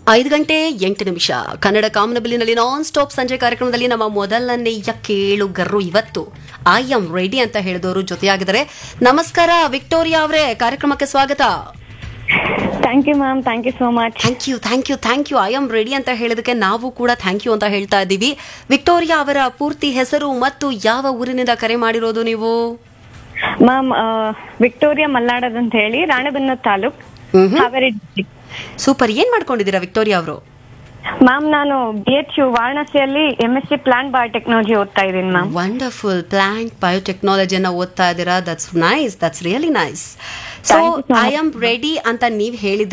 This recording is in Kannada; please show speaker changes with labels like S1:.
S1: ಐದು ಗಂಟೆ ಎಂಟು ನಿಮಿಷ ಕನ್ನಡ ಕಾಮನಬಿಲ್ಲಿನಲ್ಲಿ ನಾನ್ ಸ್ಟಾಪ್ ಸಂಜೆ ಕಾರ್ಯಕ್ರಮದಲ್ಲಿ ನಮ್ಮ ಮೊದಲನೆಯ ಕೇಳುಗರು ಇವತ್ತು ಐ ಆಮ್ ರೆಡಿ ಅಂತ ಹೇಳಿದವರು ಜೊತೆಯಾಗಿದ್ದಾರೆ ನಮಸ್ಕಾರ ವಿಕ್ಟೋರಿಯಾ ಅವರೇ ಕಾರ್ಯಕ್ರಮಕ್ಕೆ ಸ್ವಾಗತ
S2: thank you ma'am thank you so much
S1: thank you thank you thank you I am ready ಅಂತ ಹೇಳಿದಕ್ಕೆ ನಾವು ಕೂಡ ಥ್ಯಾಂಕ್ ಯು ಅಂತ ಹೇಳ್ತಾ ಇದ್ದೀವಿ ವಿಕ್ಟೋರಿಯಾ ಅವರ ಪೂರ್ತಿ ಹೆಸರು ಮತ್ತು ಯಾವ ಊರಿನಿಂದ ಕರೆ ಮಾಡಿರೋದು ನೀವು
S2: ಮ್ಯಾಮ್ ವಿಕ್ಟೋರಿಯಾ ಮಲ್ನಾಡದ್ ಅಂತ ಹೇಳಿ ರಾಣೆಬೆನ್ನೂರು ತಾಲೂಕ್
S1: ಮ್ಹೂ.
S2: ಹಾವೇರಿ ಡಿಸ್ಟ್ರಿಕ್ಟ್
S1: ಸೂಪರ್ ಏನ್ ಮಾಡ್ಕೊಂಡಿದ್ದೀರಾ ವಿಕ್ಟೋರಿಯಾ ಅವರು
S2: ಮ್ಯಾಮ್ ನಾನು ಬಿ ಎಚ್ ಯು ವಾರಣಾಸಿಯಲ್ಲಿ M S C plant biotechnology ಓದ್ತಾ ಇದ್ದೀನಿ ಮ್ಯಾಮ್
S1: ವಂಡರ್ಫುಲ್ ಪ್ಲಾಂಟ್ ಬಯೋಟೆಕ್ನಾಲಜಿಯನ್ನ ಓದ್ತಾ ಇದ್ದೀರಾ that's nice that's really nice so
S2: Thank you so
S1: I am ready ಅಂತ ನೀವು ಹೇಳಿದ್ರೆ